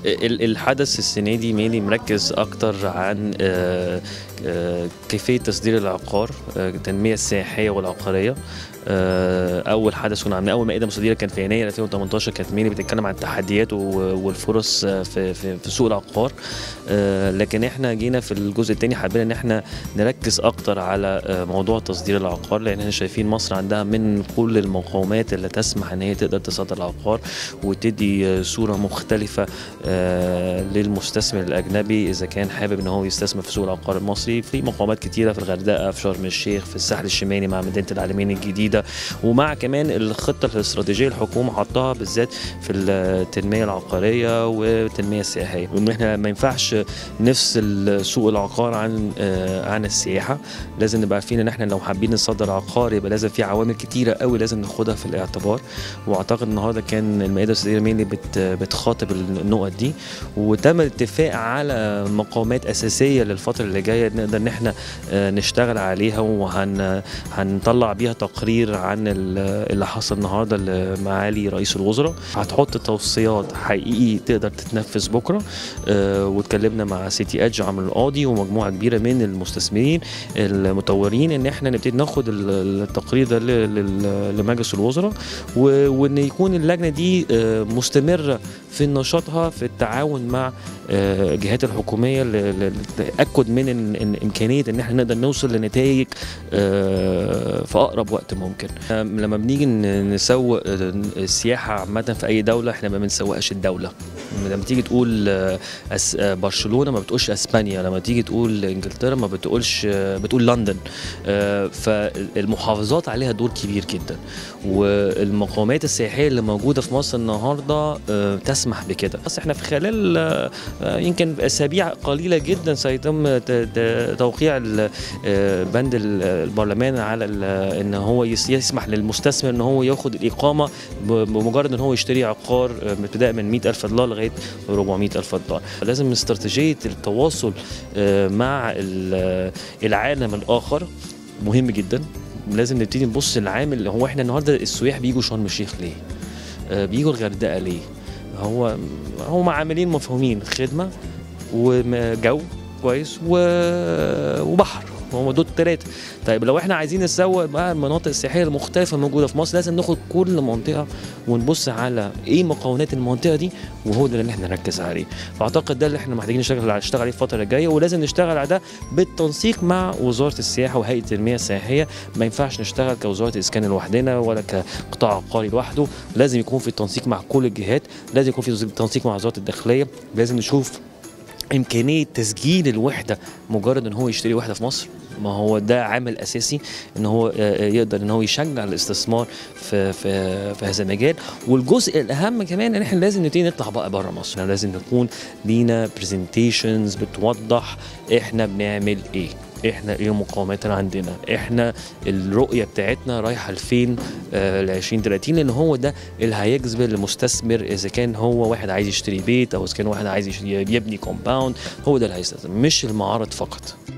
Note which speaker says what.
Speaker 1: ال- الحدث السنه دي ميني مركز اكتر عن آه، آه، كيفيه تصدير العقار آه، التنميه السياحيه والعقاريه آه، اول حدث كنا عاملين اول مائده مستديره كان في يناير 2018 كانت ميني بتتكلم عن التحديات و- والفرص آه، في في في سوق العقار آه، لكن احنا جينا في الجزء الثاني حابين ان احنا نركز اكتر على آه، موضوع تصدير العقار لان احنا شايفين مصر عندها من كل المقومات اللي تسمح ان هي تقدر تصدر العقار وتدي آه، صوره مختلفه آه، للمستثمر الاجنبي اذا كان حابب ان هو يستثمر في سوق العقار المصري في مقومات كتيره في الغردقه في شرم الشيخ في الساحل الشمالي مع مدينه العالمين الجديده ومع كمان الخطه الاستراتيجيه الحكومه حطها بالذات في التنميه العقاريه والتنميه السياحيه وان احنا ما ينفعش نفصل سوق العقار عن آه، عن السياحه لازم نبقى عارفين ان احنا لو حابين نصدر عقار يبقى لازم في عوامل كتيره قوي لازم ناخدها في الاعتبار واعتقد النهارده كان المائده الاستثماريه مين اللي بت بتخاطب النقط دي وتم الاتفاق على مقاومات اساسيه للفتره اللي جايه نقدر ان احنا آه، نشتغل عليها وهن هنطلع بيها تقرير عن ال- اللي حصل النهارده لمعالي رئيس الوزراء هتحط توصيات حقيقي تقدر تتنفذ بكره آه، واتكلمنا مع سيتي ادج عمرو القاضي ومجموعه كبيره من المستثمرين المطورين ان احنا نبتدي ناخد ال- التقرير ده ل- لل- لمجلس الوزراء و- وان يكون اللجنه دي آه، مستمره في نشاطها في التعاون مع آه، الجهات الحكوميه ل- ل- للتاكد من إن إن امكانيه ان احنا نقدر نوصل لنتائج آه، في اقرب وقت ممكن آه، لما بنيجي ن- نسوق آه، السياحه عامه في اي دوله احنا ما بنسوقش الدوله لما تيجي تقول آه، أس- آه، برشلونه ما بتقولش اسبانيا لما تيجي تقول انجلترا ما بتقولش آه، بتقول لندن آه، فالمحافظات عليها دور كبير جدا والمقومات السياحيه اللي موجوده في مصر النهارده آه، تسمح بكده بس احنا في خلال آه، آه، يمكن اسابيع قليله جدا سيتم ت- ت- توقيع ال- آه، بند ال- البرلمان على ال- ان هو يس- يسمح للمستثمر ان هو ياخد الاقامه ب- بمجرد ان هو يشتري عقار آه، ابتداء من 100 الف دولار لغايه 400 الف دولار لازم استراتيجيه التواصل آه، مع ال- العالم الاخر مهم جدا لازم نبتدي نبص للعامل هو احنا النهارده السياح بيجوا شرم الشيخ ليه؟ آه، بيجوا الغردقه ليه؟ هو هم عاملين مفهومين خدمه وجو كويس و... وبحر هم دول الثلاثه طيب لو احنا عايزين نسوق بقى المناطق السياحيه المختلفه الموجوده في مصر لازم ناخد كل منطقه ونبص على ايه مكونات المنطقه دي وهو ده اللي احنا نركز عليه فاعتقد ده اللي احنا محتاجين نشتغل نشتغل عليه الفتره الجايه ولازم نشتغل على ده بالتنسيق مع وزاره السياحه وهيئه التنميه السياحيه ما ينفعش نشتغل كوزاره اسكان لوحدنا ولا كقطاع عقاري لوحده لازم يكون في تنسيق مع كل الجهات لازم يكون في تنسيق مع وزاره الداخليه لازم نشوف امكانيه تسجيل الوحده مجرد ان هو يشتري وحده في مصر ما هو ده عامل اساسي ان هو آه، يقدر ان هو يشجع الاستثمار في في في هذا المجال والجزء الاهم كمان ان احنا لازم نبتدي نطلع بقى بره مصر يعني لازم نكون لينا برزنتيشنز بتوضح احنا بنعمل ايه احنا ايه المقاومات اللي عندنا احنا الرؤيه بتاعتنا رايحه لفين آه ل 2030 لان هو ده اللي هيجذب المستثمر اذا كان هو واحد عايز يشتري بيت او اذا كان واحد عايز يشتري- يبني كومباوند هو ده اللي هيستثمر مش المعارض فقط